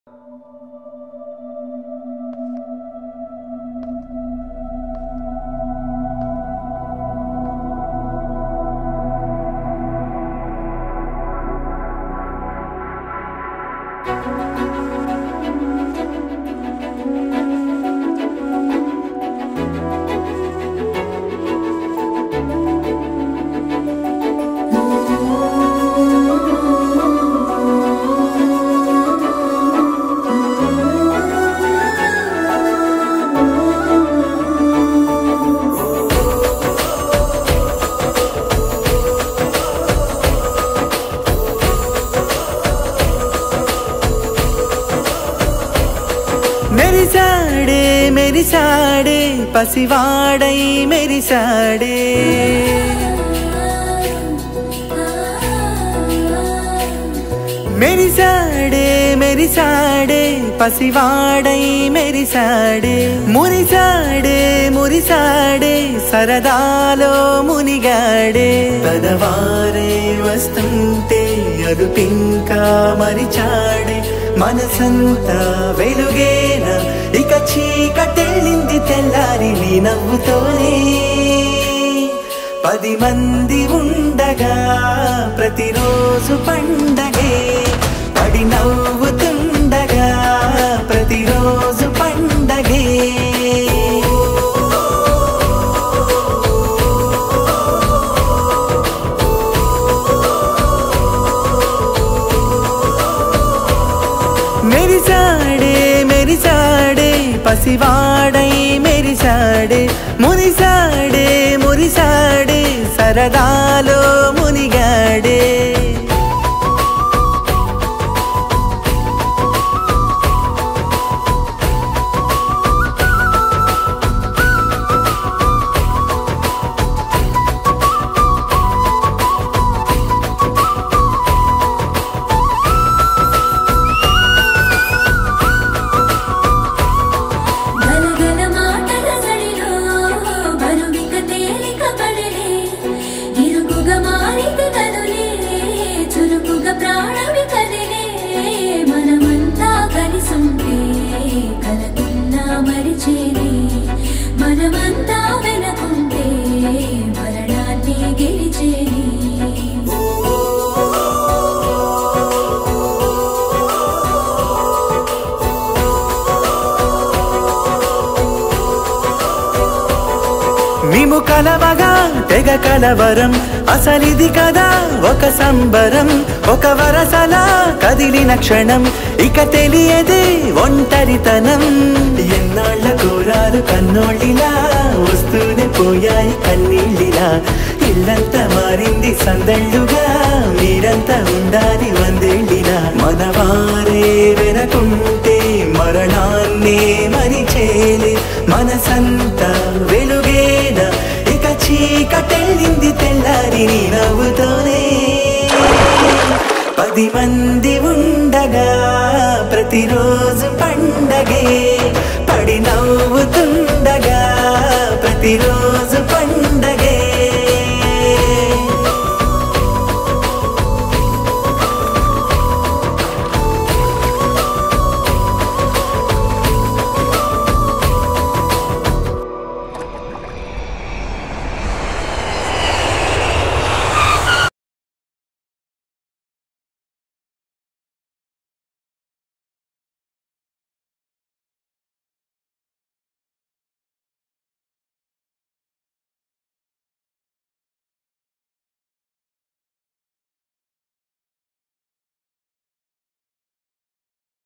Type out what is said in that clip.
మెరిసాడే మెరిసాడే పసివాడై మెరిసాడే మెరిసాడే మెరిసాడే పసివాడై మెరిసాడే మురిసాడే మురిసాడే సరదాలో మునిగాడే పదవారే వస్తుంటే అరుపింకా మరిచాడే మనసంతా వెలుగేన ఇక చీకటెళ్ళింది తెల్లారి నీ నవ్వుతోనే పది మంది ఉండగా ప్రతిరోజు పండగే పడి నవ్వుతుండగా ప్రతిరోజు పండగే మెరిసాడే మెరిసాడే పసివాడై మెరిసాడే మురిసాడే మురిసాడే సరదాలో మునిగాడే గలగల మాటల సడిలో బరువిక తేలిక పడలే ఇరుకుగా మారితే కదులే చురుకుగా ప్రాణమి కదిలే మనమంతా కలిసుంటే కలకున్నా మరిచేనే మనమంతా వెనకుంటే మరణాన్ని గెలిచేనే మేము కలవగా తెగ కలవరం అసలిది కదా ఒక సంబరం ఒక వరసలా కదిలిన క్షణం ఇక తెలియదే ఒంటరితనం ఎన్నాళ్ళ కోరారు కన్నోళ్ళిలా వస్తూనే పోయాయి కన్నీళ్ళిలా ఇల్లంతా మారింది సందళ్ళుగా మీరంతా ఉండాలి వందేళ్ళిలా మనవారే వెనకుంటే మరణాన్నే మరిచేలే మనసంతా వెలుగేన ఇక చీకటెళ్ళింది తెల్లారి నీ నవ్వుతోనే పది మంది ఉండగా ప్రతిరోజు పండగే పడి నవ్వుతుండగా ప్రతిరోజు పండగే